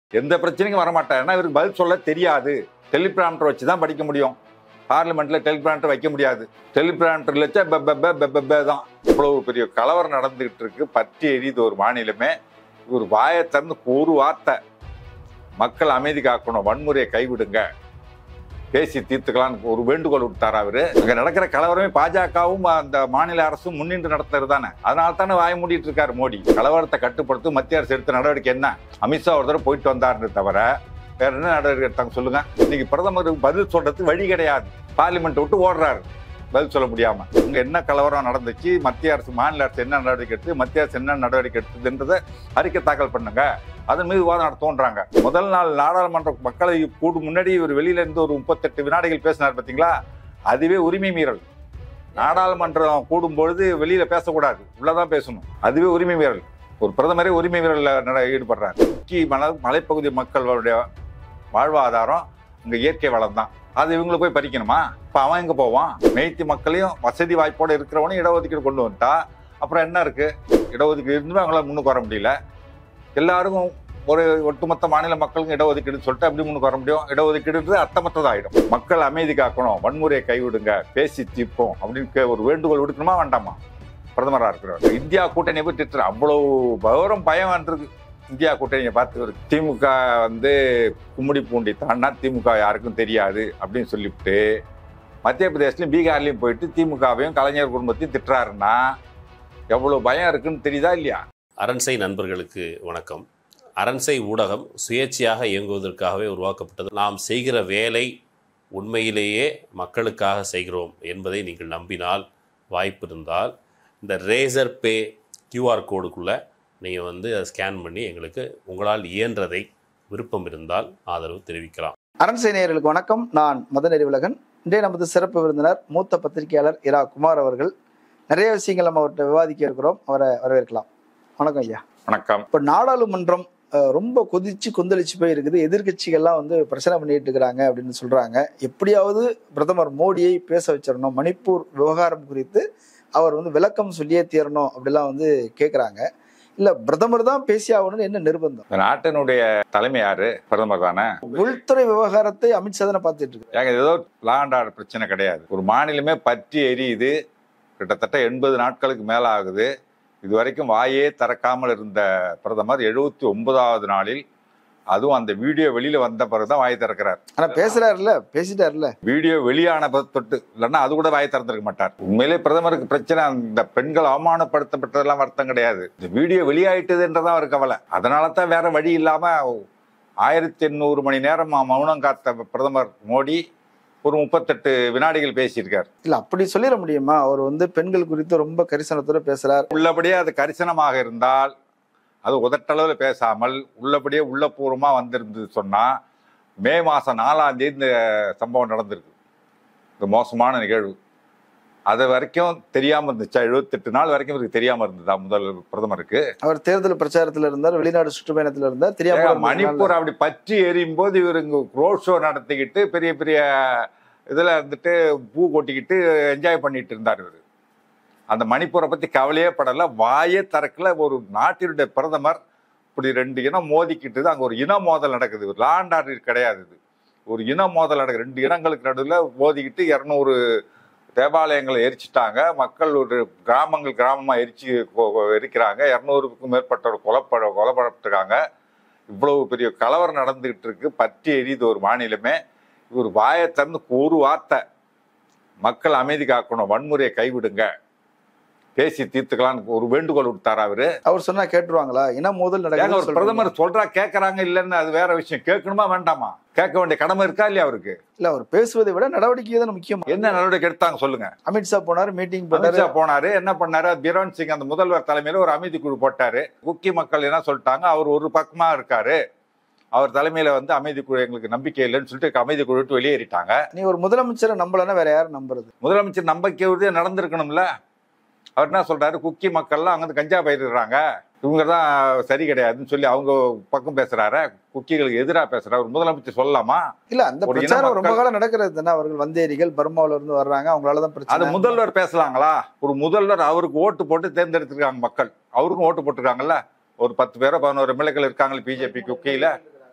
எந்த பிரச்சனைக்கும் வரமாட்டார் ஏன்னா இவருக்கு பதில் சொல்ல தெரியாது டெலிபிராம்டர் வச்சு தான் படிக்க முடியும் பார்லிமெண்ட்ல டெலிபிராம்டர் வைக்க முடியாது டெலிபிராம்டர் வச்சா பெ பெ பெ பெ பெ பெ தான் இவ்வளவு பெரிய கலவரம் நடந்துகிட்டு இருக்கு பற்றி எரியுது ஒரு மாநிலமே இவர் வாயை திறந்து ஒரு வார்த்தை மக்கள் அமைதி காக்கணும் வன்முறையை கைவிடுங்க பேசி தீர்த்துக்கலாம்னு ஒரு வேண்டுகோள் விட்டார் அவரு அங்க நடக்கிற கலவரமே பாஜகவும் அந்த மாநில அரசும் முன்னின்று நடத்துறது தானே அதனால தானே வாய மூடிட்டு இருக்காரு மோடி கலவரத்தை கட்டுப்படுத்தும் மத்திய அரசு எடுத்த நடவடிக்கை என்ன அமித்ஷா ஒரு தடவை போயிட்டு வந்தாருன்னு தவிர வேற என்ன நடவடிக்கை எடுத்தாங்க சொல்லுங்க இன்னைக்கு பிரதமருக்கு பதில் சொல்றதுக்கு வழி கிடையாது பார்லிமெண்ட் விட்டு ஓடுறாரு பதில் சொல்ல முடியாம இங்க என்ன கலவரம் நடந்துச்சு மத்திய அரசு மாநில அரசு என்ன நடவடிக்கை எடுத்து மத்திய அரசு என்ன நடவடிக்கை எடுத்ததுன்றதை அறிக்கை தாக்கல் பண்ணுங்க அதன் மீது விவாதம் நடத்துவோன்றாங்க முதல் நாள் நாடாளுமன்ற மக்களை கூடும் முன்னாடி இவர் வெளியில இருந்து ஒரு முப்பத்தெட்டு வினாடிகள் பேசினார் பாத்தீங்களா அதுவே உரிமை மீறல் நாடாளுமன்றம் கூடும் பொழுது வெளியில பேசக்கூடாது உள்ளதான் பேசணும் அதுவே உரிமை மீறல் ஒரு பிரதமரே உரிமை மீறல்ல நட- ஈடுபடுறாரு முக்கிய மலை மலைப்பகுதி மக்களுடைய வாழ்வாதாரம் இங்க இயற்கை வளம் தான் அது இவங்களை போய் பறிக்கணுமா இப்ப அவன் எங்க போவான் மெய்த்தி மக்களையும் வசதி வாய்ப்போட இருக்கிறவனையும் இடஒதுக்கீடு கொண்டு வந்துட்டா அப்புறம் என்ன இருக்கு இடஒதுக்கீடு இருந்துமே அவங்களால முன்னுக்கு வர முடியல எல்லாருக்கும் ஒரு ஒட்டுமொத்த மாநில மக்களுக்கும் இடஒதுக்கீடு சொல்லிட்டு அப்படி முன்னுக்கு வர முடியும் இடஒதுக்கீடு அர்த்தமற்றதாயிடும் மக்கள் அமைதி காக்கணும் வன்முறையை கைவிடுங்க பேசி தீர்ப்போம் அப்படின்னு கே- ஒரு வேண்டுகோள் விடுக்கணுமா வேண்டாமா பிரதமரா இருக்கிறார் இந்தியா கூட்டணியை பற்றி திட்டுற அவ்வளவு பவரம் பயம் வந்திருக்கு இந்தியா கூட்டணியை பார்த்து இவருக்கு திமுக வந்து கும்மிடி பூண்டி தாண்டா திமுக யாருக்கும் தெரியாது அப்படின்னு சொல்லிவிட்டு மத்திய பிரதேசலையும் பீகார்லையும் போயிட்டு திமுகவையும் கலைஞர் குடும்பத்தையும் திட்டுறாருன்னா எவ்வளவு பயம் இருக்குன்னு தெரியுதா இல்லையா அரண்சை நண்பர்களுக்கு வணக்கம் அரண்சை ஊடகம் சுயேட்சையாக இயங்குவதற்காகவே உருவாக்கப்பட்டது நாம் செய்கிற வேலை உண்மையிலேயே மக்களுக்காக செய்கிறோம் என்பதை நீங்கள் நம்பினால் வாய்ப்பு இருந்தால் இந்த ரேசர் பே கியூஆர் கோடுக்குள்ளே நீங்கள் வந்து அதை ஸ்கேன் பண்ணி எங்களுக்கு உங்களால் இயன்றதை விருப்பம் இருந்தால் ஆதரவு தெரிவிக்கலாம் அரண்சை நேயர்களுக்கு வணக்கம் நான் மதநெறி உலகன் இன்றைய நமது சிறப்பு விருந்தினர் மூத்த பத்திரிகையாளர் இரா குமார் அவர்கள் நிறைய விஷயங்கள் நம்ம அவர்கிட்ட விவாதிக்க இருக்கிறோம் அவரை வரவேற்கலாம் வணக்கம் ஐயா வணக்கம் இப்போ நாடாளுமன்றம் அஹ், ரொம்ப கொதிச்சு கொந்தளிச்சு போய் இருக்குது எதிர்க்கட்சிகள்லாம் வந்து பிரச்சனை பண்ணிட்டு இருக்கிறாங்க அப்படின்னு சொல்றாங்க எப்படியாவது பிரதமர் மோடியை பேச வச்சிடணும் மணிப்பூர் விவகாரம் குறித்து அவர் வந்து விளக்கம் சொல்லியே தீரணும் அப்படிலாம் வந்து கேட்குறாங்க இல்ல பிரதமர் தான் பேசி ஆகணும்னு என்ன நிர்பந்தம் இந்த நாட்டினுடைய தலைமை யாரு பிரதமர் தானே உள்துறை விவகாரத்தை அமித்ஷா தானே பார்த்துட்டு இருக்கு ஏங்க இது ஏதோ லாண்ட் ஆர்டர் பிரச்சனை கிடையாது ஒரு மாநிலமே பற்றி எரியுது கிட்டத்தட்ட எண்பது நாட்களுக்கு மேல ஆகுது இது வரைக்கும் வாயே திறக்காமல் இருந்த பிரதமர் எழுபத்தி ஒன்பதாவது நாளில் அதுவும் அந்த வீடியோ வெளியில வந்த பிறகுதான் வாயை திறக்கிறார் ஆனா பேசுறாருல்ல பேசிட்டாருல்ல வீடியோ வெளியான பிறகு தொட்டு இல்லைன்னா அது கூட வாயை திறந்திருக்க மாட்டார் உண்மையிலே பிரதமருக்கு பிரச்சனை அந்த பெண்கள் அவமானப்படுத்தப்பட்டதெல்லாம் வருத்தம் கிடையாது இந்த வீடியோ வெளியாயிட்டதுன்றதான் ஒரு கவலை அதனால தான் வேற வழி இல்லாம ஆயிரத்தி எண்ணூறு மணி நேரம் மௌனம் காத்த பிரதமர் மோடி ஒரு முப்பத்தெட்டு வினாடிகள் பேசியிருக்கார் இல்ல அப்படி சொல்லிட முடியுமா அவர் வந்து பெண்கள் குறித்து ரொம்ப கரிசனத்தோட பேசுறார் உள்ளபடியே அது கரிசனமாக இருந்தால் அது உதட்டளவில் பேசாமல் உள்ளபடியே உள்ளபூர்வமா வந்திருந்தது சொன்னா மே மாசம் நாலாம் தேதி இந்த சம்பவம் நடந்திருக்கு இந்த மோசமான நிகழ்வு அது வரைக்கும் தெரியாம இருந்துச்சா எழுபத்தெட்டு நாள் வரைக்கும் இவருக்கு தெரியாம இருந்ததா முதல் பிரதமருக்கு அவர் தேர்தல் பிரச்சாரத்துல இருந்தார் வெளிநாடு சுற்றுப்பயணத்துல இருந்தார் தெரியாம ஏங்க, இருந்ததுனால- மணிப்பூர் அப்படி பற்றி எரியும் போது இவர் இங்க ரோட் ஷோ நடத்திக்கிட்டு பெரிய பெரிய இதுல இருந்துட்டு பூ கொட்டிக்கிட்டு என்ஜாய் பண்ணிட்டு இருந்தார் இவர் அந்த மணிப்பூரை பத்தி கவலையே படல வாயே திறக்கல ஒரு நாட்டினுடைய பிரதமர் இப்படி ரெண்டு இனம் மோதிக்கிட்டு அங்க ஒரு இன மோதல் நடக்குது லாண்ட் ஆர்டர் கிடையாது இது ஒரு இன மோதல் நடக்குது ரெண்டு இனங்களுக்கு நடுவில் மோதிக்கிட்டு இரநூறு தேவாலயங்களை எரிச்சிட்டாங்க மக்கள் ஒரு கிராமங்கள் கிராமமா எரிச்சு கொ- கொ- எரிக்கிறாங்க இரநூறுக்கும் மேற்பட்டவர் கொலைப்பட கொலைப்பட்டிருக்காங்க இவ்வளவு பெரிய கலவரம் நடந்துகிட்டு இருக்கு பற்றி எரியுது ஒரு மாநிலமே இவர் வாயை திறந்து ஒரு வார்த்தை மக்கள் அமைதி காக்கணும் வன்முறையை கைவிடுங்க பேசி தீர்த்துக்கலாம்னு ஒரு வேண்டுகோள் விட்டார் அவரு அவர் சொன்னா கேட்டுருவாங்களா இன மோதல் ஏங்க நடக்குது ஒரு பிரதமர் சொல்றா கேட்கறாங்க இல்லைன்னு அது வேற விஷயம் கேட்கணுமா வேண்டாமா கேட்க வேண்டிய கடமை இருக்கா இல்லையா அவருக்கு இல்ல அவர் பேசுவதை விட நடவடிக்கை தான் முக்கியம் என்ன நடவடிக்கை எடுத்தாங்க சொல்லுங்க அமித்ஷா போனார் மீட்டிங் போட்டாரு அமித்ஷா போனாரு என்ன பண்ணாரு பீரன் சிங் அந்த முதல்வர் தலைமையில ஒரு அமைதி குழு போட்டாரு குக்கி மக்கள் என்ன சொல்லிட்டாங்க அவர் ஒரு பக்கமா இருக்காரு அவர் தலைமையில வந்து அமைதி குழு எங்களுக்கு நம்பிக்கை இல்லைன்னு சொல்லிட்டு அமைதி குழு விட்டு வெளியேறிட்டாங்க நீ ஒரு முதலமைச்சரை நம்பலன்னா வேற யாரும் நம்புறது முதலமைச்சர் நம்பிக்கை உறுதியா நடந்திருக்கணும்ல அவர் என்ன சொல்றாரு குக்கி மக்கள்லாம் அங்க வந்து கஞ்சா பயிரிடுறாங்க இவங்க தான் சரி கிடையாதுன்னு சொல்லி அவங்க பக்கம் பேசுறாரு குக்கிகளுக்கு எதிராக பேசுறாரு ஒரு முதலமைச்சர் சொல்லலாமா இல்ல அந்த ஒரு இன பிரச்சாரம் ரொம்ப மக்கள்- காலம் நடக்கிறது தானே அவர்கள் வந்தேரிகள் பர்மாவில இருந்து வர்றாங்க அவங்களாலதான் அது பிரச்சனை முதல்வர் பேசலாங்களா ஒரு முதல்வர் அவருக்கு ஓட்டு போட்டு தேர்ந்தெடுத்திருக்காங்க மக்கள் அவருக்கும் ஓட்டு போட்டிருக்காங்கல்ல ஒரு பத்து பேரோ பதினோரு எம்எல்ஏக்கள் இருக்காங்க பிஜேபி குக்கியில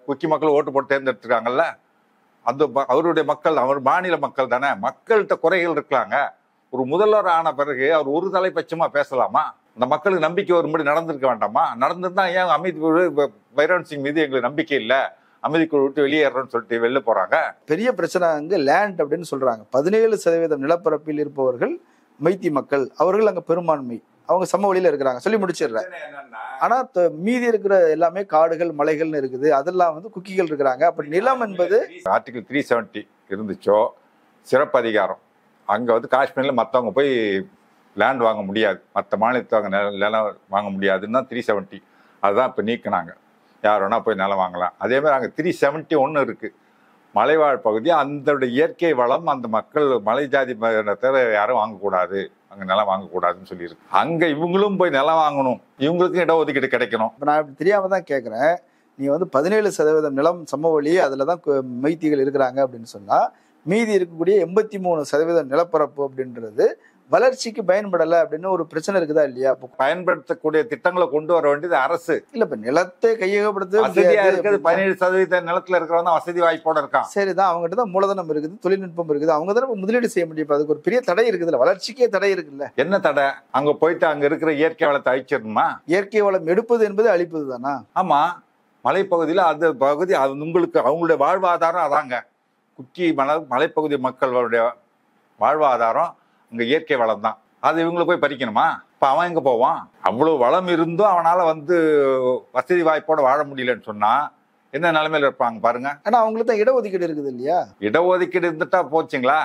குக்கி மக்கள் ஓட்டு போட்டு தேர்ந்தெடுத்துருக்காங்கல்ல அந்த ம- அவருடைய மக்கள் அவர் மாநில மக்கள் தானே மக்கள்கிட்ட குறைகள் இருக்கலாங்க ஒரு முதல்வர் ஆன பிறகு அவர் ஒரு தலைப்பட்சமா பேசலாமா இந்த மக்களுக்கு நம்பிக்கை வரும்படி நடந்திருக்க வேண்டாமா நடந்திருந்தா ஏன் அமைதி குழு ப- பைரவன் சிங் மீது எங்களுக்கு நம்பிக்கை இல்லை அமைதி குழு விட்டு வெளியேறோம்னு சொல்லிட்டு வெளில போறாங்க பெரிய பிரச்சனை அங்க லேண்ட் அப்படின்னு சொல்றாங்க பதினேழு சதவீதம் நிலப்பரப்பில் இருப்பவர்கள் மைத்தி மக்கள் அவர்கள் அங்க பெரும்பான்மை அவங்க சம வழியில இருக்கிறாங்க சொல்லி முடிச்சிடுறேன் ஆனா த- மீதி இருக்கிற எல்லாமே காடுகள் மலைகள்னு இருக்குது அதெல்லாம் வந்து குக்கிகள் இருக்கிறாங்க அப்ப நிலம் என்பது ஆர்டிகல் த்ரீ செவன்ட்டி இருந்துச்சோ சிறப்பு அதிகாரம் அங்க வந்து காஷ்மீர்ல மத்தவங்க போய் லேண்ட் வாங்க முடியாது மற்ற மாநிலத்தவங்க நில- நிலம் வாங்க முடியாதுன்னு தான் த்ரீ செவன்ட்டி அதுதான் இப்போ நீக்கினாங்க யார் வேணா போய் நிலம் வாங்கலாம் அதே மாதிரி அங்கே த்ரீ செவன்ட்டி ஒன்று இருக்கு மலைவாழ் பகுதி அந்த இயற்கை வளம் அந்த மக்கள் மலை ஜாதி மதத்தை யாரும் வாங்கக்கூடாது அங்கே நிலம் வாங்கக்கூடாதுன்னு சொல்லியிருக்கு அங்கே இவங்களும் போய் நிலம் வாங்கணும் இவங்களுக்கும் இடஒதுக்கீடு கிடைக்கணும் இப்ப நான் இப்படி தெரியாம தான் கேட்குறேன் நீ வந்து பதினேழு சதவீதம் நிலம் சமவெளி அதில் தான் கு- மைத்திகள் இருக்கிறாங்க அப்படின்னு சொன்னா மீதி இருக்கக்கூடிய எண்பத்தி மூணு சதவீதம் நிலப்பரப்பு அப்படின்றது வளர்ச்சிக்கு பயன்படலை அப்படின்னு ஒரு பிரச்சனை இருக்குதா இல்லையா அப்போ பயன்படுத்தக்கூடிய திட்டங்களை கொண்டு வர வேண்டியது அரசு இல்ல இப்ப நிலத்தை கையகப்படுத்த வசதியா முடியாது இருக்கிறது அப்படின்னா- பதினேழு சதவீத நிலத்துல இருக்கிறவன் தான் வசதி வாய்ப்போட இருக்கான் சரிதான் அவங்ககிட்ட தான் மூலதனம் இருக்குது தொழில்நுட்பம் இருக்குது அவங்க தானே இப்ப முதலீடு செய்ய முடியும் இப்ப அதுக்கு ஒரு பெரிய தடை இருக்குதுல்ல வளர்ச்சிக்கே தடை இருக்குல்ல என்ன தடை அங்க போயிட்டு அங்க இருக்கிற இயற்கை வளத்தை அழிச்சிடணுமா இயற்கை வளம் எடுப்பது என்பது அழிப்பது தானா ஆமா மலைப்பகுதியில அந்த பகுதி அது உங்களுக்கு அவங்களுடைய வாழ்வாதாரம் அதாங்க குக்கி மலை மலைப்பகுதி மக்களுடைய வாழ்வாதாரம் அங்க இயற்கை வளம் தான் அது இவங்களை போய் பறிக்கணுமா இப்ப அவன் எங்க போவான் அவ்வளவு வளம் இருந்தும் அவனால வந்து வசதி வாய்ப்போட வாழ முடியலன்னு சொன்னா என்ன நிலைமையில இருப்பாங்க பாருங்க ஆனா அவங்களுக்கு தான் இடஒதுக்கீடு இருக்குது இல்லையா இடஒதுக்கீடு இருந்துட்டா போச்சுங்களா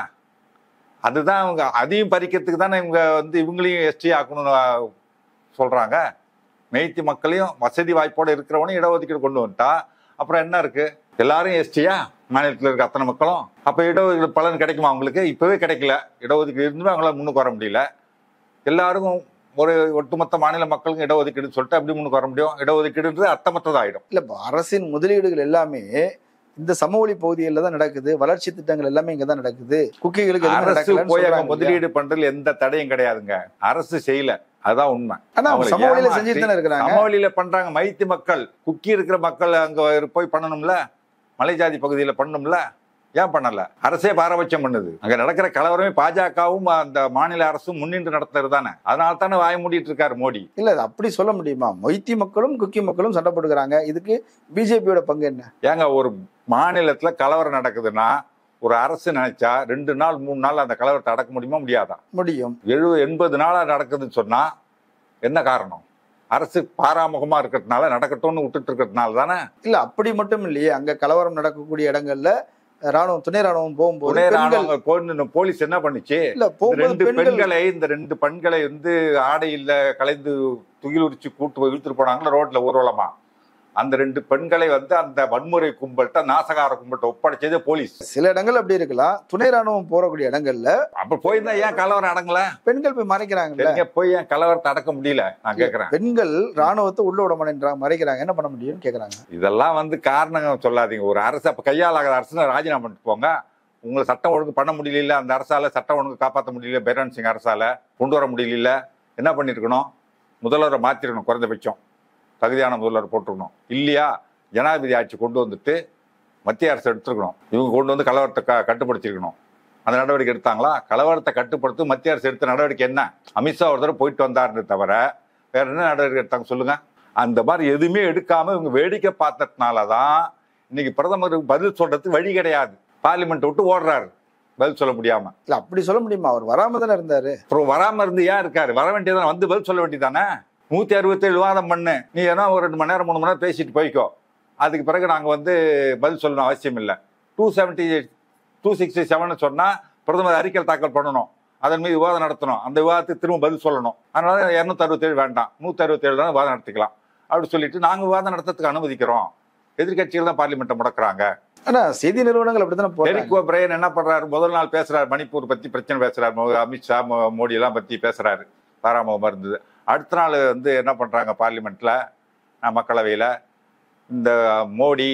அதுதான் அவங்க அதையும் பறிக்கிறதுக்கு தானே இவங்க வந்து இவங்களையும் எஸ்டி ஆக்கணும்னு ஆ, சொல்றாங்க மெய்த்தி மக்களையும் வசதி வாய்ப்போட இருக்கிறவனையும் இடஒதுக்கீடு கொண்டு வந்துட்டா அப்புறம் என்ன இருக்கு எல்லாரும் எஸ்டியா மாநிலத்தில் இருக்க அத்தனை மக்களும் அப்ப இடஒதுக்கீடு பலன் கிடைக்குமா அவங்களுக்கு இப்பவே கிடைக்கல இடஒதுக்கீடு இருந்துமே அவங்களால முன்னுக்கு வர முடியல எல்லாருக்கும் ஒரு ஒட்டுமொத்த மாநில மக்களுக்கும் இடஒதுக்கீடுன்னு சொல்லிட்டு அப்படி முன்னுக்கு வர முடியும் இடஒதுக்கீடுன்றது அர்த்தமற்றதாயிடும் இல்ல இப்ப அரசின் முதலீடுகள் எல்லாமே இந்த சமவெளி பகுதிகளில் தான் நடக்குது வளர்ச்சி திட்டங்கள் எல்லாமே இங்க தான் நடக்குது குக்கிகளுக்கு எதுவுமே அரசு நடக்கலன்னு போய் அங்க சொல்றாங்க இல்லையா? முதலீடு பண்றதுல எந்த தடையும் கிடையாதுங்க அரசு செய்யல அதுதான் உண்மை ஆனா அவங்க அவங்களை சமவெளியில ஏமாத்தி செஞ்சுட்டு தானே இருக்கிறாங்க சமவெளியில பண்றாங்க மைத்தி மக்கள் குக்கி இருக்கிற மக்கள் அங்க போய் பண்ணணும்ல மலை ஜாதி பகுதியில பண்ணணும்ல ஏன் பண்ணல அரசே பாரபட்சம் பண்ணுது அங்க நடக்கிற கலவரமே பாஜகவும் அந்த மாநில அரசும் முன்னின்று நடத்துறது தானே அதனால தானே வாய மூடிட்டு இருக்காரு மோடி இல்ல அது அப்படி சொல்ல முடியுமா மொய்த்தி மக்களும் குக்கி மக்களும் சண்டை போட்டுக்கிறாங்க இதுக்கு பிஜேபியோட பங்கு என்ன ஏங்க ஒரு மாநிலத்துல கலவரம் நடக்குதுன்னா ஒரு அரசு நினைச்சா ரெண்டு நாள் மூணு நாள் அந்த கலவரத்தை அடக்க முடியுமா முடியாதா முடியும் எழுபது எண்பது நாளா நடக்குதுன்னு சொன்னா என்ன காரணம் அரசு பாராமுகமா இருக்கிறதுனால நடக்கட்டும்னு விட்டுட்டு இருக்கிறதுனால தானே இல்ல அப்படி மட்டும் இல்லையே அங்க கலவரம் நடக்கக்கூடிய இடங்கள்ல ராணுவம் துணை ராணுவம் போகும்போது துணை பெண்கள் ராணுவ பொண்ணு போலீஸ் என்ன பண்ணுச்சு இல்ல இந்த போகும்போது ரெண்டு பெண்கள் பெண்களை இந்த ரெண்டு பெண்களை வந்து ஆடையில கலைந்து துகில் உரிச்சு கூட்டு போய் இழுத்துட்டு போனாங்களா ரோட்ல ஊர்வலமா அந்த ரெண்டு பெண்களை வந்து அந்த வன்முறை கும்பல்கிட்ட நாசகார கும்பல்கிட்ட ஒப்படைச்சதே போலீஸ் சில இடங்கள் அப்படி இருக்கலாம் துணை ராணுவம் போறக்கூடிய இடங்கள்ல அப்ப போயிருந்தா ஏன் கலவரம் அடங்கல பெண்கள் போய் மறைக்கிறாங்கல்ல சரிங்க போய் ஏன் கலவரத்தை அடக்க முடியல நான் கேக்குறேன் பெண்கள் ராணுவத்தை உள்ள விட மாட்டேன்றாங்க மறைக்கிறாங்க என்ன பண்ண முடியும்னு கேக்குறாங்க இதெல்லாம் வந்து காரணம் சொல்லாதீங்க ஒரு அரசு அப்ப கையாளாகாத அரசு ராஜினாமா பண்ணிட்டு போங்க உங்களை சட்டம் ஒழுங்கு பண்ண முடியல அந்த அரசால சட்டம் ஒழுங்கு காப்பாற்ற முடியல பைரன் சிங் அரசால கொண்டு வர முடியல என்ன பண்ணிருக்கணும் முதல்வரை மாத்திருக்கணும் குறைந்தபட்சம் தகுதியான முதல்வர் போட்டிருக்கணும் இல்லையா ஜனாதிபதி ஆட்சி கொண்டு வந்துட்டு மத்திய அரசு எடுத்துருக்கணும் இவங்க கொண்டு வந்து கலவரத்தை க கட்டுப்படுத்திருக்கணும் அந்த நடவடிக்கை எடுத்தாங்களா கலவரத்தை கட்டுப்படுத்த மத்திய அரசு எடுத்த நடவடிக்கை என்ன அமித்ஷா ஒரு தடவை போயிட்டு வந்தாருன்னு தவிர வேற என்ன நடவடிக்கை எடுத்தாங்க சொல்லுங்க அந்த மாதிரி எதுவுமே எடுக்காம இவங்க வேடிக்கை பார்த்ததுனால தான் இன்னைக்கு பிரதமருக்கு பதில் சொல்றதுக்கு வழி கிடையாது பார்லிமெண்ட் விட்டு ஓடுறாரு பதில் சொல்ல முடியாம இல்ல அப்படி சொல்ல முடியுமா அவர் வராம தானே இருந்தாரு அப்புறம் வராம இருந்து ஏன் இருக்காரு வர வேண்டியதானே வந்து பதில் சொல்ல வேண்டியதானே நூத்தி அறுபத்தேழு விவாதம் பண்ணு நீ ஏன்னா ஒரு ரெண்டு மணி நேரம் மூணு மணி நேரம் பேசிட்டு போய்க்கோ அதுக்கு பிறகு நாங்க வந்து பதில் சொல்லணும் அவசியம் இல்லை two seventy two sixty seven சொன்னா பிரதமர் அறிக்கை தாக்கல் பண்ணணும் அதன் மீது விவாதம் நடத்தணும் அந்த விவாதத்துக்கு திரும்ப பதில் சொல்லணும் அதனால இரநூத்தி அறுபத்தேழு வேண்டாம் நூத்தி அறுபத்தேழு தான் விவாதம் நடத்திக்கலாம் அப்படி சொல்லிட்டு நாங்க விவாதம் நடத்துறதுக்கு அனுமதிக்கிறோம் எதிர்க்கட்சிகள் தான் பார்லிமெண்ட்டை முடக்குறாங்க ஆனா செய்தி நிறுவனங்கள் அப்படித்தானே போறாங்க டெரிக் பிரையன் என்ன பண்றாரு முதல் நாள் பேசுறாரு மணிப்பூர் பத்தி பிரச்சனை பேசுறாரு மோ- அமித்ஷா மோ- மோடி எல்லாம் பத்தி பேசுறாரு பாராமுகமா இருந்தது அடுத்த நாள் வந்து என்ன பண்றாங்க பார்லிமெண்ட்ல அஹ், மக்களவையில இந்த மோடி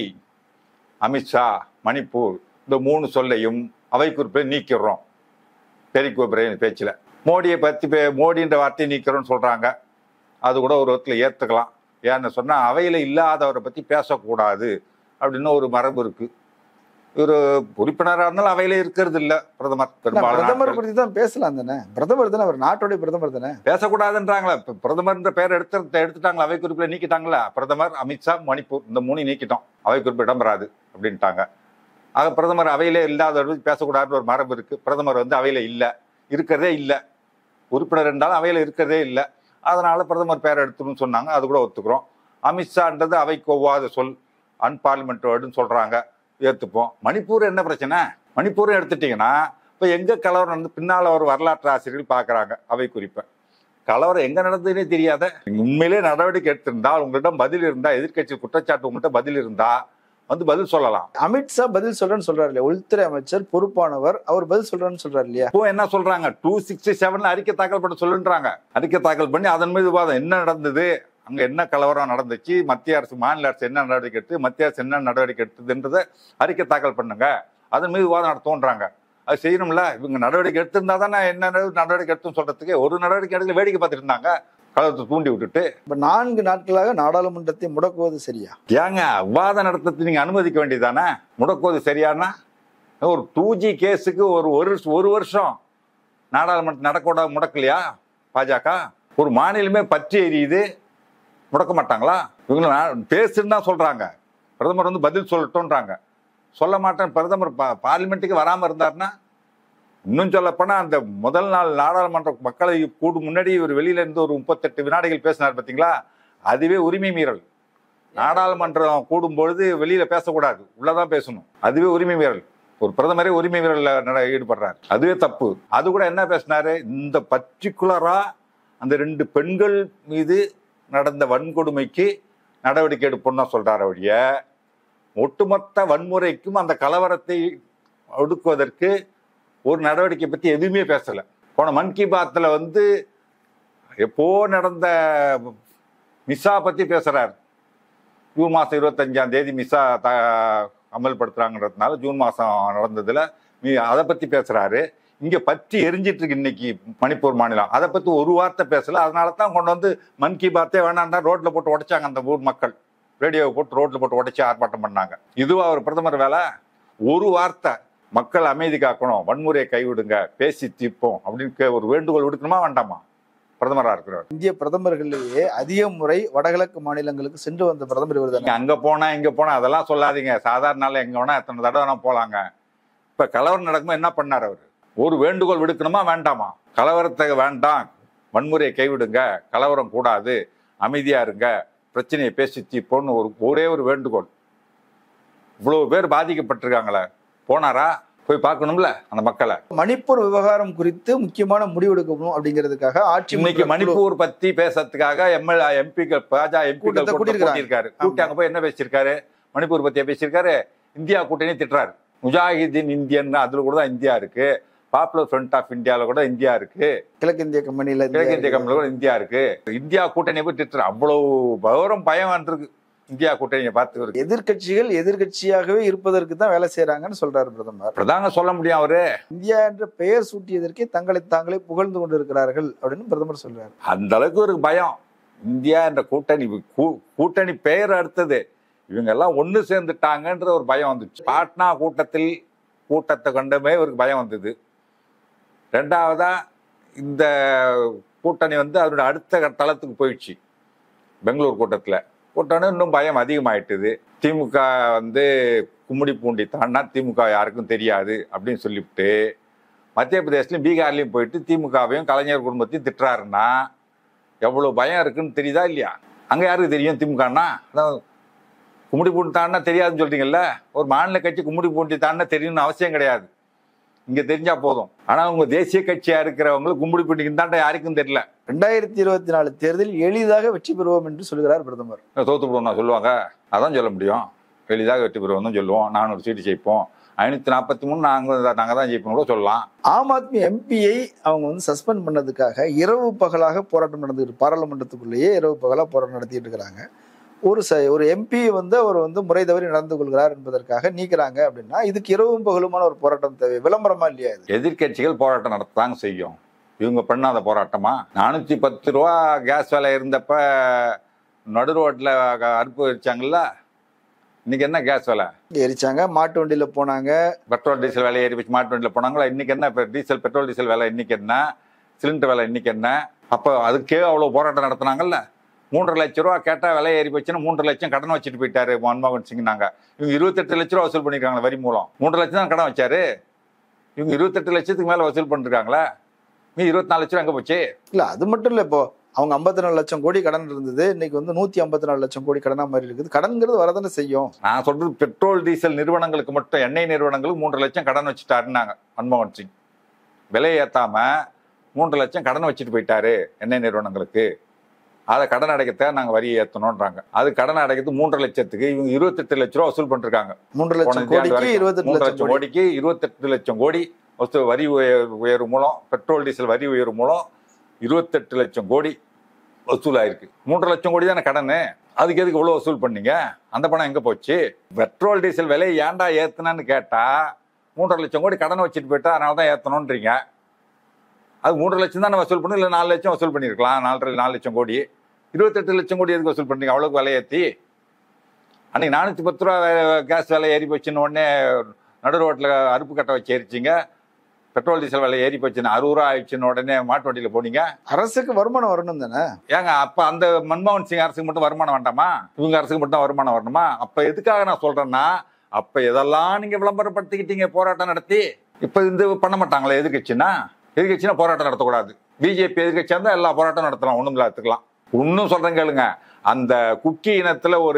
அமித்ஷா மணிப்பூர் இந்த மூணு சொல்லையும் அவை குறிப்பை நீக்கிறோம் டெரிக் பிரையன் பேச்சுல மோடியை பத்தி பே- மோடின்ற வார்த்தையை நீக்கிறோம்னு சொல்றாங்க அது கூட ஒரு விதத்துல ஏத்துக்கலாம் ஏன்னு சொன்னா அவையில இல்லாதவரை பத்தி பேசக்கூடாது அப்படின்னு ஒரு மரபு இருக்கு இவர் உறுப்பினராக இருந்தாலும் அவையில இருக்கிறது இல்ல பிரதமர் ஆனா, பெரும்பாலான பிரதமர் நாட்கள். குறித்து தான் பேசலாம் தானே பிரதமர் தானே அவர் நாட்டுடைய பிரதமர் தானே பேசக்கூடாதுன்றாங்களா இப்ப பிரதமர்ன்ற பேர் எடுத்து எடுத்துட்டாங்களா அவை குறிப்பில் நீக்கிட்டாங்களா பிரதமர் அமித்ஷா மணிப்பூர் இந்த மூணு நீக்கிட்டோம் அவை குறிப்பு இடம் பெறாது அப்படின்ட்டாங்க ஆக பிரதமர் அவையிலே இல்லாதவர்கள் பேசக்கூடாதுன்னு ஒரு மரபு இருக்கு பிரதமர் வந்து அவையில இல்ல இருக்கிறதே இல்ல உறுப்பினர் என்றாலும் அவையில இருக்கிறதே இல்ல அதனால பிரதமர் பேர் எடுத்துன்னு சொன்னாங்க அது கூட ஒத்துக்கிறோம் அமித்ஷான்றது அவைக்கு ஒவ்வாத சொல் அன்பார்லிமெண்ட் வேர்டுன்னு சொல்றாங்க ஏத்துப்போம் மணிப்பூர் என்ன பிரச்சனை மணிப்பூர் எடுத்துட்டீங்கன்னா இப்ப எங்க கலவரம் நடந்து பின்னால ஒரு வரலாற்று ஆசிரியர்கள் பாக்குறாங்க அவை குறிப்பை கலவரம் எங்க நடந்ததுன்னே தெரியாத நீங்க உண்மையிலே நடவடிக்கை எடுத்திருந்தால் உங்களிடம் பதில் இருந்தா எதிர்க்கட்சி குற்றச்சாட்டு உங்கள்கிட்ட பதில் இருந்தா வந்து பதில் சொல்லலாம் அமித்ஷா பதில் சொல்றேன்னு சொல்றாரு இல்லையா உள்துறை அமைச்சர் பொறுப்பானவர் அவர் பதில் சொல்றேன்னு சொல்றாரு இல்லையா இப்போ என்ன சொல்றாங்க டூ சிக்ஸ்டி செவன்ல அறிக்கை தாக்கல் பண்ண சொல்லுன்றாங்க அறிக்கை தாக்கல் பண்ணி அதன் மீது விவாதம் என்ன நடந்தது அங்க என்ன கலவரம் நடந்துச்சு மத்திய அரசு மாநில அரசு என்ன நடவடிக்கை எடுத்து மத்திய அரசு என்ன நடவடிக்கை எடுத்ததுன்றதை அறிக்கை தாக்கல் பண்ணுங்க அதன் மீது விவாதம் நடத்தோன்றாங்க அது செய்யணும்ல இவங்க நடவடிக்கை எடுத்திருந்தா தானே என்ன நடவடிக்கை எடுத்துன்னு சொல்றதுக்கு ஒரு நடவடிக்கை எடுக்கல வேடிக்கை பார்த்துட்டு இருந்தாங்க கலவரத்தை தூண்டி விட்டுட்டு இப்ப நான்கு நாட்களாக நாடாளுமன்றத்தை முடக்குவது சரியா ஏங்க விவாதம் நடத்துறது நீங்க அனுமதிக்க வேண்டியதானே முடக்குவது சரியானா ஒரு டூ ஜி கேஸுக்கு ஒரு ஒரு ஒரு வருஷம் நாடாளுமன்றம் நடக்கூடாது முடக்கலையா பாஜக ஒரு மாநிலமே பற்றி எரியுது முடக்க மாட்டாங்களா இவங்க நான் பேசுன்னு தான் சொல்றாங்க பிரதமர் வந்து பதில் சொல்லட்டும்ன்றாங்க சொல்ல மாட்டேன் பிரதமர் பா- பார்லிமெண்ட்டுக்கு வராம இருந்தாருன்னா இன்னும் சொல்லப்போனா அந்த முதல் நாள் நாடாளுமன்ற மக்களை கூடும் முன்னாடி இவர் வெளியில இருந்து ஒரு முப்பத்தெட்டு வினாடிகள் பேசினார் பாத்தீங்களா அதுவே உரிமை மீறல் நாடாளுமன்றம் கூடும் பொழுது வெளியில பேசக்கூடாது உள்ளதான் பேசணும் அதுவே உரிமை மீறல் ஒரு பிரதமரே உரிமை மீறல்ல நட- ஈடுபடுறாரு அதுவே தப்பு அது கூட என்ன பேசினாரு இந்த பர்டிகுலரா அந்த ரெண்டு பெண்கள் மீது நடந்த வன்கொடுமைக்கு நடவடிக்கை எடுப்போம்னு தான் சொல்றாரு ஒழிய ஒட்டுமொத்த வன்முறைக்கும் அந்த கலவரத்தை ஒடுக்குவதற்கு ஒரு நடவடிக்கை பத்தி எதுவுமே பேசல போன மன் கி பாத்ல வந்து எப்போ நடந்த மிஸ்ஸா பத்தி பேசுறாரு ஜூன் மாசம் இருபத்தஞ்சாம் தேதி மிஸ்ஸா த அமல்படுத்துறாங்கன்றதுனால ஜூன் மாசம் நடந்ததுல மீ- அதை பத்தி பேசுறாரு இங்க பற்றி எரிஞ்சிட்டு இருக்கு இன்னைக்கு மணிப்பூர் மாநிலம் அதை பத்தி ஒரு வார்த்தை பேசல அதனால தான் கொண்டு வந்து மன் கி பாத்தே வேணாம்னா ரோட்ல போட்டு உடைச்சாங்க அந்த ஊர் மக்கள் ரேடியோவை போட்டு ரோட்ல போட்டு உடைச்சு ஆர்ப்பாட்டம் பண்ணாங்க இதுவா அவர் பிரதமர் வேலை ஒரு வார்த்தை மக்கள் அமைதி காக்கணும் வன்முறையை கைவிடுங்க பேசி தீர்ப்போம் அப்படின்னு கே- ஒரு வேண்டுகோள் விடுக்கணுமா வேண்டாமா பிரதமரா இருக்கிறவர் இந்திய பிரதமர்களிலேயே அதிக முறை வடகிழக்கு மாநிலங்களுக்கு சென்று வந்த பிரதமர் இவர் நீங்க அங்க போனா இங்க போனா அதெல்லாம் சொல்லாதீங்க சாதாரண நாள் எங்க வேணா எத்தனை தடவை வேணா போலாங்க இப்ப கலவரம் நடக்கும்போது என்ன பண்ணார் அவர் ஒரு வேண்டுகோள் விடுக்கணுமா வேண்டாமா கலவரத்தை வேண்டாம் வன்முறையை கைவிடுங்க கலவரம் கூடாது அமைதியா இருங்க பிரச்சனையை பேசி தீர்ப்போம்னு ஒரு ஒரே ஒரு வேண்டுகோள் இவ்வளவு பேர் பாதிக்கப்பட்டிருக்காங்களே போனாரா போய் பார்க்கணும்ல அந்த மக்களை மணிப்பூர் விவகாரம் குறித்து முக்கியமான முடிவு எடுக்கணும் அப்படிங்கிறதுக்காக ஆட்சி இன்னைக்கு மன்ற குழு- மணிப்பூர் பத்தி பேசுறதுக்காக எம்எல்ஏ எம்பிக்கள் பாஜக எம்பிக்கள் கூட்டத்தை கூட்டம் கூட்டியிருக்காங்க. கூட்டியிருக்காரு கூட்டி அங்க போய் என்ன பேசியிருக்காரு மணிப்பூர் பத்தியா பேசியிருக்காரு இந்தியா கூட்டணி திட்டுறாரு முஜாஹிதீன் இந்தியன் அதுல கூட தான் இந்தியா இருக்கு பாப்புலர் ஃப்ரண்ட் ஆஃப் இந்தியால கூட இந்தியா இருக்கு கிழக்கிந்திய கம்பெனியில கிழக்கு இந்திய கம்பெனில கூட இந்தியா இருக்கு இந்தியா கூட்டணியை போய் திட்டுற அவ்வளவு பவரம் பயம் வந்திருக்கு இந்தியா கூட்டணியை பார்த்து இவருக்கு. எதிர்க்கட்சிகள் எதிர்க்கட்சியாகவே இருப்பதற்கு தான் வேலை செய்யறாங்கன்னு சொல்றாரு பிரதமர் பிரதான சொல்ல முடியும் அவரு இந்தியா என்ற பெயர் சூட்டியதற்கே தங்களை தாங்களே புகழ்ந்து கொண்டிருக்கிறார்கள் அப்படின்னு பிரதமர் சொல்றாரு அந்த அளவுக்கு ஒரு பயம் இந்தியா என்ற கூட்டணி கூ- கூட்டணி பெயர் அடுத்தது இவங்க எல்லாம் ஒண்ணு சேர்ந்துட்டாங்கன்ற ஒரு பயம் வந்துச்சு பாட்னா கூட்டத்தில் கூட்டத்தை கண்டுமே இவருக்கு பயம் வந்தது ரெண்டாவதா இந்த கூட்டணி வந்து அதோட அடுத்த தளத்துக்கு போயிடுச்சு பெங்களூர் கூட்டத்தில் கூட்டணி இன்னும் பயம் அதிகமாயிட்டுது திமுக வந்து கும்மிடி பூண்டி தாண்டா திமுக யாருக்கும் தெரியாது அப்படின்னு சொல்லிவிட்டு மத்திய பிரதேசலையும் பீகார்லையும் போயிட்டு திமுகவையும் கலைஞர் குடும்பத்தையும் திட்டுறாருன்னா எவ்வளவு பயம் இருக்குன்னு தெரியுதா இல்லையா அங்க யாருக்கு தெரியும் திமுகன்னா அதான் கும்மிடி பூண்டி தாண்டா தெரியாதுன்னு சொல்றீங்கல்ல ஒரு மாநில கட்சி கும்மிடி பூண்டி தாண்டா தெரியணும்னு அவசியம் கிடையாது இங்க தெரிஞ்சா போதும் ஆனா உங்க தேசிய கட்சியா இருக்கிறவங்களுக்கு கும்மிடி பூண்டிக்கு தாண்டா யாருக்கும் தெரியல ரெண்டாயிரத்தி இருபத்தி நாலு தேர்தலில் எளிதாக வெற்றி பெறுவோம் என்று சொல்கிறார் பிரதமர் தோத்து போடுவோம் சொல்லுவாங்க அதான் சொல்ல முடியும் எளிதாக வெற்றி பெறுவோம் தான் சொல்லுவோம் நானூறு சீட்டு ஜெயிப்போம் ஐநூத்தி நாற்பத்தி மூணு நாங்க நாங்க தான் ஜெயிப்போம் கூட சொல்லலாம் ஆம் ஆத்மி எம்பியை அவங்க வந்து சஸ்பெண்ட் பண்ணதுக்காக இரவு பகலாக போராட்டம் நடந்துட்டு பாராளுமன்றத்துக்குள்ளேயே இரவு பகலாக போராட்டம் நடத்திட்டு இருக்கிறாங்க ஒரு ச ஒரு எம்பி வந்து அவர் வந்து முறை தவறி நடந்து கொள்கிறார் என்பதற்காக நீக்கிறாங்க அப்படின்னா இதுக்கு இரவும் பகலுமான ஒரு போராட்டம் தேவை விளம்பரமா இல்லையா இது எதிர்க்கட்சிகள் போராட்டம் நடத்ததாங்க செய்யும் இவங்க பண்ணாத போராட்டமா நானூத்தி பத்து ரூபா கேஸ் விலை இருந்தப்ப நடு ரோட்ல அறுப்பு வச்சாங்கல்ல இன்னைக்கு என்ன கேஸ் விலை எரிச்சாங்க மாட்டு வண்டியில போனாங்க பெட்ரோல் டீசல் விலை ஏறி வச்சு மாட்டு வண்டியில் போனாங்களா இன்னைக்கு என்ன இப்போ டீசல் பெட்ரோல் டீசல் விலை இன்னைக்கு என்ன சிலிண்டர் விலை இன்னைக்கு என்ன அப்போ அதுக்கே அவ்வளோ போராட்டம் நடத்துனாங்கல்ல மூன்றரை லட்ச ரூபா கேட்டால் விலை ஏறி போச்சுன்னா மூன்றரை லட்சம் கடன் வச்சுட்டு போயிட்டாரு மன்மோகன் சிங் நாங்க இவங்க இருபத்தெட்டு லட்ச ரூபா வசூல் பண்ணிருக்காங்க வரி மூலம் மூன்றரை லட்சம் தான் கடன் வச்சாரு இவங்க இருபத்தெட்டு லட்சத்துக்கு மேலே வசூல் பண்ணிருக்காங்களா நீ இருபத்தி நாலு லட்சம் எங்கே போச்சு இல்ல அது மட்டும் இல்ல இப்போ அவங்க ஐம்பத்தி நாலு லட்சம் கோடி கடன் இருந்தது இன்னைக்கு வந்து நூத்தி ஐம்பத்தி நாலு லட்சம் கோடி கடனா மாதிரி இருக்குது கடன்கிறது வரதானே செய்யும் நான் சொல்றது பெட்ரோல் டீசல் நிறுவனங்களுக்கு மட்டும் எண்ணெய் நிறுவனங்களுக்கு மூன்று லட்சம் கடன் வச்சுட்டாருன்னாங்க மன்மோகன் சிங் விலையை ஏத்தாம மூன்று லட்சம் கடன் வச்சுட்டு போயிட்டாரு எண்ணெய் நிறுவனங்களுக்கு அதை கடன் அடைக்கத்தான் நாங்க வரி ஏத்தணும்ன்றாங்க அது கடன் அடைக்கிறது மூன்றரை லட்சத்துக்கு இவங்க இருபத்தெட்டு லட்ச ரூபா வசூல் பண்ணிருக்காங்க மூன்று போன லட்சம் நிதியாண்டு கோடிக்கு வரைக்கும் இருபத்தெட்டு மூன்று லட்சம் லட்சம் கோடி கோடிக்கு இருபத்தெட்டு லட்சம் கோடி வசூ- வரி உய- உயர்வு மூலம் பெட்ரோல் டீசல் வரி உயர்வு மூலம் இருபத்தெட்டு லட்சம் கோடி வசூலாயிருக்கு மூன்று லட்சம் கோடி தானே கடன் அதுக்கு எதுக்கு இவ்வளவு வசூல் பண்ணீங்க அந்த பணம் எங்க போச்சு பெட்ரோல் டீசல் விலை ஏன்டா ஏத்துனான்னு கேட்டா மூன்றரை லட்சம் கோடி கடன் வச்சுட்டு போயிட்டா அதனால தான் ஏத்தணும்ன்றீங்க அது மூன்று லட்சம் தானே வசூல் பண்ணி இல்லை நாலு லட்சம் வசூல் பண்ணியிருக்கலாம் நாலரை நாலு லட்சம் கோடி இருபத்தெட்டு லட்சம் கோடி எதுக்கு வசூல் பண்ணீங்க அவ்வளோக்கு விலை ஏற்றி அன்னைக்கு நானூற்றி பத்து ரூபா வே- கேஸ் விலை ஏறி போச்சுன்னு உடனே நடு ரோட்டில் அறுப்பு கட்டை வச்சு எரிச்சிங்க பெட்ரோல் டீசல் விலை ஏறி போச்சுன்னு அறுபது ரூபா ஆயிடுச்சுன்னு உடனே மாட்டு வண்டியில் போனீங்க அரசுக்கு வருமானம் வரணும் தானே ஏங்க அப்ப அந்த மன்மோகன் சிங் அரசுக்கு மட்டும் வருமானம் வேண்டாமா இவங்க அரசுக்கு மட்டும் தான் வருமானம் வரணுமா அப்ப எதுக்காக நான் சொல்றேன்னா அப்ப இதெல்லாம் நீங்க விளம்பரப்படுத்திக்கிட்டீங்க போராட்டம் நடத்தி இப்ப இந்த பண்ண மாட்டாங்களே எதிர்கட்சின்னா எதிர்கட்சினா போராட்டம் நடத்தக்கூடாது பிஜேபி எதிர்கட்சியா இருந்தா எல்லா போராட்டம் நடத்தலாம் ஒண்ணும் இல்லாத்துக்கலாம் இன்னும் சொல்றேன் கேளுங்க அந்த குக்கி இனத்துல ஒரு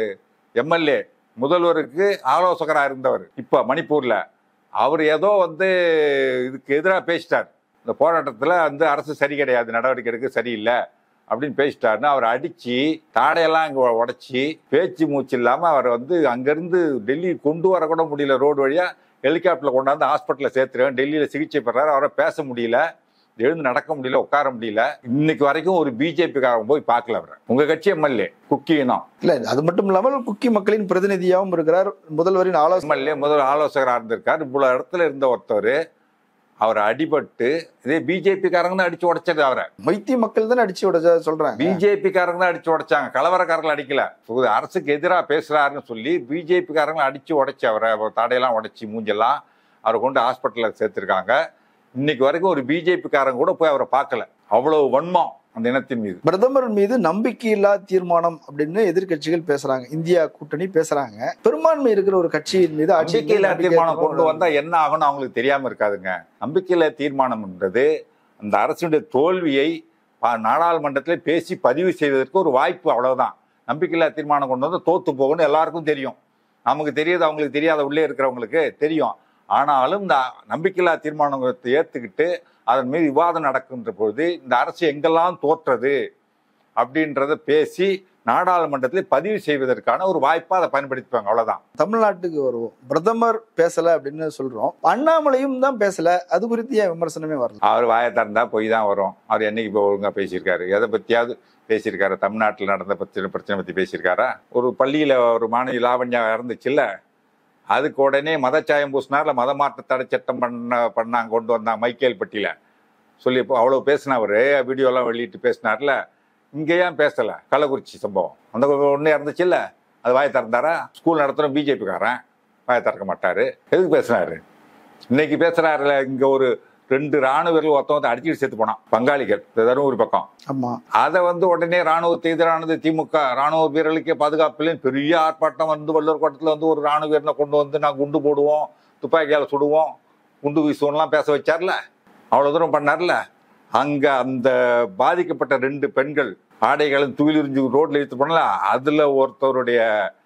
எம்எல்ஏ முதல்வருக்கு ஆலோசகரா இருந்தவர் இப்ப மணிப்பூர்ல அவர் ஏதோ வந்து இதுக்கு எதிராக பேசிட்டார் இந்த போராட்டத்தில் வந்து அரசு சரி கிடையாது நடவடிக்கை எடுக்க சரியில்லை அப்படின்னு பேசிட்டாருன்னு அவர் அடிச்சு தாடையெல்லாம் இங்கே உடைச்சி பேச்சு மூச்சு இல்லாமல் அவர் வந்து அங்கேருந்து டெல்லி கொண்டு வர கூட முடியல ரோடு வழியாக ஹெலிகாப்டரில் கொண்டாந்து ஹாஸ்பிட்டலில் சேர்த்துருவேன் டெல்லியில் சிகிச்சை பெறாரு அவரை பேச முடியல எழுந்து நடக்க முடியல உட்கார முடியல இன்னைக்கு வரைக்கும் ஒரு பிஜேபிக்காரன் போய் பார்க்கல அவரை உங்க கட்சி எம்எல்ஏ குக்கி இனம் இல்ல அது மட்டும் இல்லாமல் குக்கி மக்களின் பிரதிநிதியாகவும் இருக்கிறார் முதல்வரின் ஆலோசனை எம்எல்ஏ முதல் ஆலோசகராக இருந்திருக்கார் இவ்வளோ இடத்துல இருந்த ஒருத்தர் அவர் அடிபட்டு இதே பிஜேபிக்காரங்க தான் அடிச்சு உடைச்சது அவரை மைத்தி மக்கள் தானே அடிச்சு விட சொல்றாங்க பிஜேபி காரங்க தான் அடிச்சு உடைச்சாங்க கலவரக்காரர்கள் அடிக்கல இது அரசுக்கு எதிராக பேசுறாருன்னு சொல்லி பிஜேபி காரங்க அடிச்சு உடைச்சு அவரை அவர் தாடையெல்லாம் உடைச்சி மூஞ்செல்லாம் அவரை கொண்டு ஹாஸ்பிட்டலில் சேர்த்திருக்காங்க இன்னைக்கு வரைக்கும் ஒரு பிஜேபி காரங்க கூட போய் அவரை பார்க்கல அவ்வளவு வன்மம் அந்த இனத்தின் மீது பிரதமர் மீது நம்பிக்கையில்லா தீர்மானம் அப்படின்னு எதிர்க்கட்சிகள் பேசுறாங்க இந்தியா கூட்டணி பேசுறாங்க பெரும்பான்மை இருக்கிற ஒரு கட்சியின் மீது ஆட்சி நம்பிக்கையில நம்பிக்கை தீர்மானம் கொண்டு தீர்மானம் வந்தா என்ன ஆகும்னு அவங்களுக்கு தெரியாம இருக்காதுங்க நம்பிக்கையில தீர்மானம்ன்றது அந்த அரசுடைய தோல்வியை பா- நாடாளுமன்றத்திலே பேசி பதிவு செய்வதற்கு ஒரு வாய்ப்பு அவ்வளவுதான் நம்பிக்கையில்லா தீர்மானம் கொண்டு வந்து தோத்து போகும்னு எல்லாருக்கும் தெரியும் நமக்கு தெரியாது அவங்களுக்கு தெரியாத உள்ளே இருக்கிறவங்களுக்கு தெரியும் ஆனாலும் இந்த நம்பிக்கையில்லா தீர்மானத்தை ஏத்துக்கிட்டு அதன் மீது விவாதம் நடக்கின்ற பொழுது இந்த அரசு எங்கெல்லாம் தோற்றது அப்படின்றத பேசி நாடாளுமன்றத்திலே பதிவு செய்வதற்கான ஒரு வாய்ப்பா அதை பயன்படுத்திப்பாங்க அவ்வளவுதான் தமிழ்நாட்டுக்கு வருவோம் பிரதமர் பேசல அப்படின்னு சொல்றோம் அண்ணாமலையும் தான் பேசல அது குறித்து ஏன் விமர்சனமே வரல அவர் வாயை திறந்தா போய் தான் வரும் அவர் என்னைக்கு இப்போ ஒழுங்கா பேசியிருக்காரு எதை பத்தியாவது பேசியிருக்காரு தமிழ்நாட்டில் நடந்த பிரச்சனை பிரச்சனை பத்தி பேசியிருக்காரா ஒரு பள்ளியில ஒரு மாணவி லாவண்யா இறந்துச்சுல்ல அதுக்கு உடனே மதச்சாயம் பூசினார்ல மத மாற்ற தடை சட்டம் பண்ண பண்ணாங்க கொண்டு வந்தாங்க மைக்கேல் பட்டியில சொல்லி இப்போ அவ்வளோ பேசினவர் வீடியோலாம் வெளியிட்டு பேசினார்ல இங்கே ஏன் பேசல கள்ளக்குறிச்சி சம்பவம் அந்த ஒன்று இறந்துச்சுல்ல அது வாயை திறந்தாரா ஸ்கூல் நடத்துகிற பிஜேபிக்காரன் வாயை திறக்க மாட்டாரு எதுக்கு பேசினாரு இன்னைக்கு பேசுறாருல இங்க ஒரு ரெண்டு ராணுவ வீரர்கள் ஒருத்தன் வந்து அடிச்சுட்டு செத்து போனான் பங்காளிகள் இந்த தருமபுரி பக்கம் ஆமா அதை வந்து உடனே ராணுவத்தை எதிரானது திமுக ராணுவ வீரர்களுக்கே பாதுகாப்பில்லைன்னு பெரிய ஆர்ப்பாட்டம் வந்து வள்ளுவர் கோட்டத்தில் வந்து ஒரு ராணுவ வீரனை கொண்டு வந்து நான் குண்டு போடுவோம் துப்பாக்கியால் சுடுவோம் குண்டு வீசுவோம்லாம் பேச வச்சார்ல அவ்வளோ தூரம் பண்ணார்ல அங்க அந்த பாதிக்கப்பட்ட ரெண்டு பெண்கள் ஆடைகளும் துயிலிரிஞ்சு ரோட்ல இழுத்து போனல அதுல ஒருத்தருடைய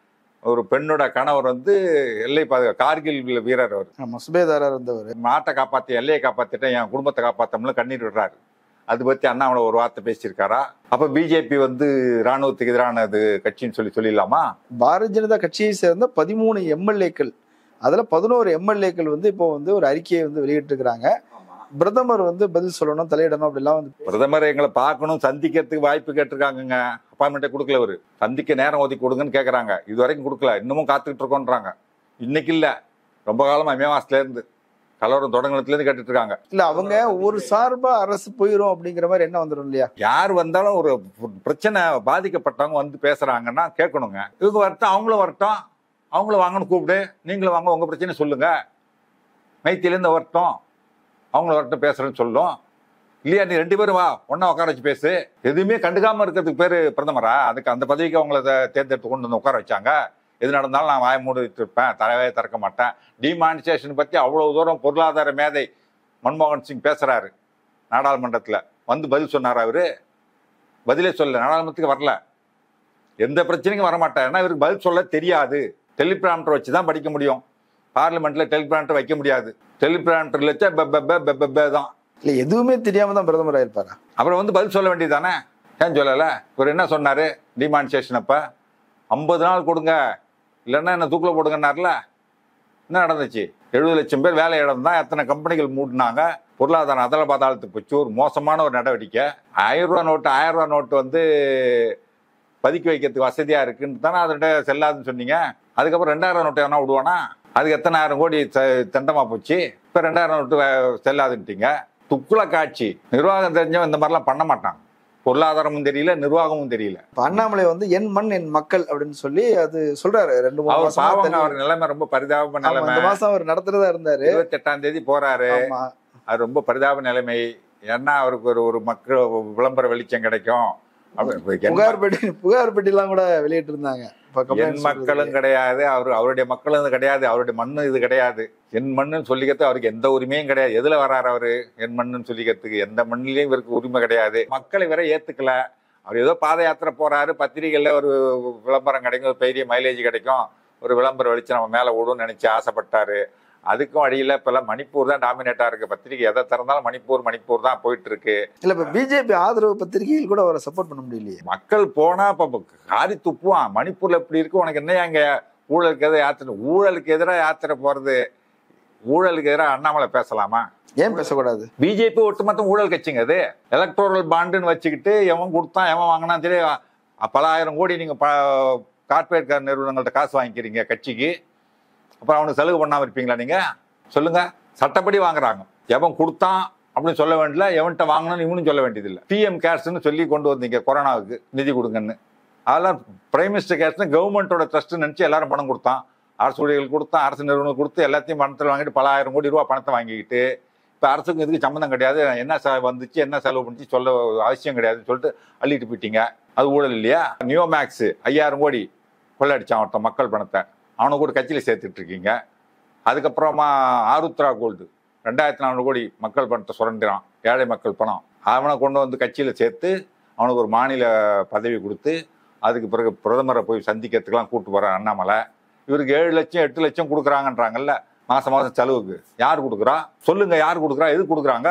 ஒரு பெண்ணோட கணவர் வந்து எல்லை பாதுகா கார்கில் வீரர் அவர் ஆமா சுபேதாரா இருந்தவர் நாட்டை காப்பாத்தி எல்லையை காப்பாத்திட்டேன் என் குடும்பத்தை காப்பாத்தம்ல கண்ணீர் விடுறாரு அது பத்தி அண்ணாமலை ஒரு வார்த்தை பேசியிருக்காரா அப்ப பிஜேபி வந்து ராணுவத்துக்கு எதிரானது கட்சின்னு சொல்லி சொல்லிடலாமா பாரதிய ஜனதா கட்சியை சேர்ந்த பதிமூணு எம்எல்ஏக்கள் அதுல பதினோரு எம்எல்ஏக்கள் வந்து இப்போ வந்து ஒரு அறிக்கையை வந்து வெளியிட்டிருக்கிறாங்க பிரதமர் வந்து பதில் சொல்லணும் தலையிடணும் அப்படிலாம் வந்து பிரதமர் எங்களை பார்க்கணும் சந்திக்கிறதுக்கு வாய்ப்பு கேட்டிருக்காங்கங்க அப்பாயின்மெண்ட்டை கொடுக்கல அவரு சந்திக்க நேரம் ஒதுக்கி கொடுங்கன்னு கேட்கறாங்க இது வரைக்கும் கொடுக்கல இன்னமும் காத்துக்கிட்டு இருக்கோன்றாங்க இன்னைக்கு இல்ல ரொம்ப காலமா மே மாசத்துல இருந்து கலவரம் தொடங்கினதுல இருந்து கேட்டுட்டு இருக்காங்க இல்ல அவங்க ஒரு சார்பா அரசு போயிரும் அப்படிங்கிற மாதிரி என்ன வந்துடும் இல்லையா யார் வந்தாலும் ஒரு பிரச்சனை பாதிக்கப்பட்டவங்க வந்து பேசுறாங்கன்னா கேட்கணுங்க இவங்க வரட்டும் அவங்களும் வரட்டும் அவங்கள வாங்கன்னு கூப்பிடு நீங்களும் வாங்க உங்க பிரச்சனை சொல்லுங்க மைத்திலேருந்து வரட்டும் அவங்கள வரட்டும் பேசுறேன்னு சொல்லும் இல்லையா நீ ரெண்டு பேரும் வா ஒண்ணா உட்கார வச்சு பேசு எதுவுமே கண்டுக்காம இருக்கிறதுக்கு பேரு பிரதமரா அதுக்கு அந்த பதவிக்கு அவங்கள தே- தேர்ந்தெடுத்து கொண்டு வந்து உட்கார வச்சாங்க எது நடந்தாலும் நான் வாய மூடிட்டு இருப்பேன் தலைவே திறக்க மாட்டேன் டிமானிசேஷன் பத்தி அவ்வளவு தூரம் பொருளாதார மேதை மன்மோகன் சிங் பேசுறாரு நாடாளுமன்றத்துல வந்து பதில் சொன்னார் அவரு பதிலே சொல்ல நாடாளுமன்றத்துக்கு வரல எந்த பிரச்சனைக்கும் வரமாட்டார் ஏன்னா இவருக்கு பதில் சொல்ல தெரியாது டெலிபிராம்டர் வச்சு தான் படிக்க முடியும் பார்லிமெண்ட்ல டெலிபிராம்டர் வைக்க முடியாது டெலிபிராம்டர் வச்சா பெ- பெ- பெ- பெ- பெ- பெ தான் இல்ல எதுவுமே தெரியாம தான் பிரதமர் ஆயிருப்பாரா அப்புறம் வந்து பதில் சொல்ல வேண்டியதானே ஏன் சொல்லல இவர் என்ன சொன்னாரு டிமானிசேஷன் அப்ப ஐம்பது நாள் கொடுங்க இல்லைன்னா என்ன தூக்கில் போடுங்கன்னார்ல என்ன நடந்துச்சு எழுபது லட்சம் பேர் வேலை இழந்தா எத்தனை கம்பெனிகள் மூடினாங்க பொருளாதாரம் அதல பாதாளத்துக்கு போச்சு ஒரு மோசமான ஒரு நடவடிக்கை ஆயிரம் ரூபா நோட்டு ஆயிரம் ரூபா நோட்டு வந்து பதுக்கி வைக்கிறதுக்கு வசதியா இருக்குன்னு தானே அதோட செல்லாதுன்னு சொன்னீங்க அதுக்கப்புறம் ரெண்டாயிரம் நோட்டு எவனா விடுவானா அதுக்கு எத்தனை ஆயிரம் கோடி ச- தண்டமா போச்சு இப்ப ரெண்டாயிரம் நோட்டு வே- செல்லாதுன்ட்டீங்க துக்குல காட்சி நிர்வாகம் தெரிஞ்சவன் இந்த மாதிரிலாம் பண்ண மாட்டான் பொருளாதாரமும் தெரியல நிர்வாகமும் தெரியல இப்ப அண்ணாமலை வந்து என் மண் என் மக்கள் அப்படின்னு சொல்லி அது சொல்றாரு ரெண்டு மூணு அவர் மாசமா பாவங்க தெரியல. அவர் நிலைமை ரொம்ப பரிதாப ஆமா, நிலைமை இந்த மாசம் அவர் நடத்துறதா இருந்தாரு இருபத்தி எட்டாம் தேதி போறாரு ஆமா அது ரொம்ப பரிதாப நிலைமை ஏன்னா அவருக்கு ஒரு ஒரு மக்கள் விளம்பர வெளிச்சம் கிடைக்கும் அப்ப- இப்ப என் புகார் பெட்டி புகார் பெட்டி எல்லாம் கூட வெளியிட்டு இருந்தாங்க இப்ப என் complaints மக்களும் சொல்றதுக்கு. கிடையாது அவர் அவருடைய மக்களும் இது கிடையாது அவருடைய மண்ணு இது கிடையாது என் மண்ணுன்னு சொல்லிக்கிறது அவருக்கு எந்த உரிமையும் கிடையாது எதுல வர்றாரு அவரு என் மண்ணுன்னு சொல்லிக்கிறதுக்கு எந்த மண்ணிலையும் இவருக்கு உரிமை கிடையாது மக்களை வேற ஏத்துக்கல அவர் ஏதோ பாத யாத்திரை போறாரு பத்திரிகையில ஒரு விளம்பரம் கிடைக்கும் ஒரு பெரிய மைலேஜ் கிடைக்கும் ஒரு விளம்பரம் வெளிச்சு நம்ம மேல விடும்னு நினைச்சு ஆசைப்பட்டாரு அதுக்கும் அடியில இப்பெல்லாம் மணிப்பூர் தான் டாமினேட்டா இருக்கு பத்திரிகை எதை திறந்தாலும் மணிப்பூர் மணிப்பூர் தான் போயிட்டு இருக்கு இல்ல இப்ப பிஜேபி ஆதரவு பத்திரிகையில் கூட அவரை சப்போர்ட் பண்ண முடியலையே மக்கள் போனா இப்ப காரி துப்புவான் மணிப்பூர்ல இப்படி இருக்கு உனக்கு என்ன அங்க ஊழலுக்கு எதிராக யாத்திரை ஊழலுக்கு எதிராக யாத்திரை போறது ஊழலுக்கு எதிராக அண்ணாமலை பேசலாமா ஏன் பேசக்கூடாது பிஜேபி ஒட்டுமொத்த ஊழல் கட்சிங்க அது எலக்ட்ரோரல் பாண்டுன்னு வச்சுக்கிட்டு எவன் கொடுத்தான் எவன் வாங்கினா சரி அ- பல ஆயிரம் கோடி நீங்க கார்பரேட் நிறுவனங்கள்ட்ட காசு வாங்கிக்கிறீங்க கட்சிக்கு அப்புறம் அவனுக்கு செலவு பண்ணாம இருப்பீங்களா நீங்க சொல்லுங்க சட்டப்படி வாங்குறாங்க எவன் கொடுத்தான் அப்படின்னு சொல்ல வேண்டியதில்ல எவன்கிட்ட வாங்கணும்னு இவனும் சொல்ல வேண்டியதில்லை பிஎம் கேர்ஸ்னு சொல்லி கொண்டு வந்தீங்க கொரோனாவுக்கு நிதி கொடுங்கன்னு அதெல்லாம் பிரைம் மினிஸ்டர் கேர்ஸ்னு கவர்மெண்ட்டோட ட்ரஸ்ட் நினைச்சு எல்லாரும் பணம் கொடுத்தான் அரசு ஊழியர்கள் கொடுத்தான் அரசு நிறுவனம் கொடுத்து எல்லாத்தையும் பணத்தில் வாங்கிட்டு பல ஆயிரம் கோடி ரூபா பணத்தை வாங்கிக்கிட்டு இப்போ அரசுக்கு இதுக்கு சம்மந்தம் கிடையாது என்ன செ- வந்துச்சு என்ன செலவு பண்ணிச்சு சொல்ல அவசியம் கிடையாதுன்னு சொல்லிட்டு அள்ளிட்டு போயிட்டீங்க அது ஊழல் இல்லையா நியோ மேக்ஸ் ஐயாயிரம் கோடி கொள்ளடிச்சான் ஒருத்தன் மக்கள் பணத்தை அவனை கூட கட்சியில் சேர்த்துட்டு இருக்கீங்க அதுக்கப்புறமா ஆருத்ரா கோல்டு ரெண்டாயிரத்தி நானூறு கோடி மக்கள் பணத்தை சுரண்டுறான் ஏழை மக்கள் பணம் அவனை கொண்டு வந்து கட்சியில் சேர்த்து அவனுக்கு ஒரு மாநில பதவி கொடுத்து அதுக்கு பிறகு பிரதமரை போய் சந்திக்கிறதுக்கெல்லாம் கூட்டு போறார் அண்ணாமலை இவருக்கு ஏழு லட்சம் எட்டு லட்சம் கொடுக்குறாங்கன்றாங்கல்ல மாசம் மாசம் செலவுக்கு யார் கொடுக்குறா சொல்லுங்க யார் கொடுக்குறா எது கொடுக்குறாங்க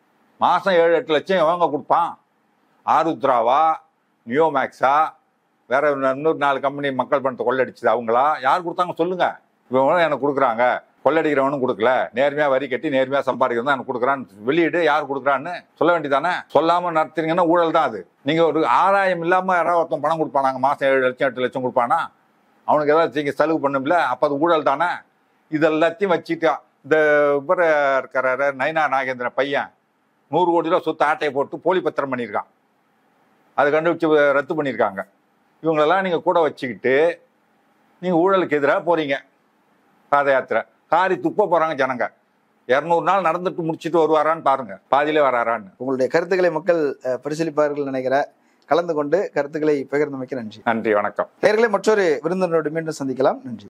மாசம் ஏழு எட்டு லட்சம் எவங்க கொடுப்பான் ஆருத்ராவா நியோமேக்ஸா வேற இன்னொரு நாலு கம்பெனி மக்கள் பணத்தை கொள்ளடிச்சது அவங்களா யார் கொடுத்தாங்க சொல்லுங்க இவங்களும் எனக்கு கொடுக்குறாங்க கொள்ளடிக்கிறவனும் கொடுக்கல நேர்மையா வரி கட்டி நேர்மையா சம்பாதிக்கிறது தான் எனக்கு கொடுக்குறான்னு வெளியிடு யார் கொடுக்குறான்னு சொல்ல வேண்டியதானே சொல்லாம நடத்துறீங்கன்னா ஊழல் தான் அது நீங்க ஒரு ஆதாயம் இல்லாம யாராவது ஒருத்தன் பணம் கொடுப்பானாங்க மாசம் ஏழு லட்சம் எட்டு லட்சம் கொடுப்பானா அவனுக்கு ஏதாவது நீங்க செலவு பண்ணும்ல அப்ப அது ஊழல் தானே இது எல்லாத்தையும் வச்சுட்டு இந்த இவர இருக்கிறாரு நைனா நாகேந்திரன் பையன் நூறு கோடி ரூபா சொத்து ஆட்டையை போட்டு போலி பத்திரம் பண்ணியிருக்கான் அதை கண்டுபிடிச்சு ரத்து பண்ணியிருக்காங்க இவங்களெல்லாம் நீங்கள் கூட வச்சுக்கிட்டு நீங்கள் ஊழலுக்கு எதிராக போறீங்க பாத யாத்திரை காரி துப்ப போறாங்க ஜனங்க இரநூறு நாள் நடந்துட்டு முடிச்சிட்டு வருவாரான்னு பாருங்க பாதியிலே வராரான்னு உங்களுடைய கருத்துக்களை மக்கள் அஹ், பரிசீலிப்பார்கள் நினைக்கிற கலந்து கொண்டு கருத்துக்களை பகிர்ந்தமைக்க நன்றி நன்றி வணக்கம் நேர்களை மற்றொரு விருந்தினரோடு மீண்டும் சந்திக்கலாம் நன்றி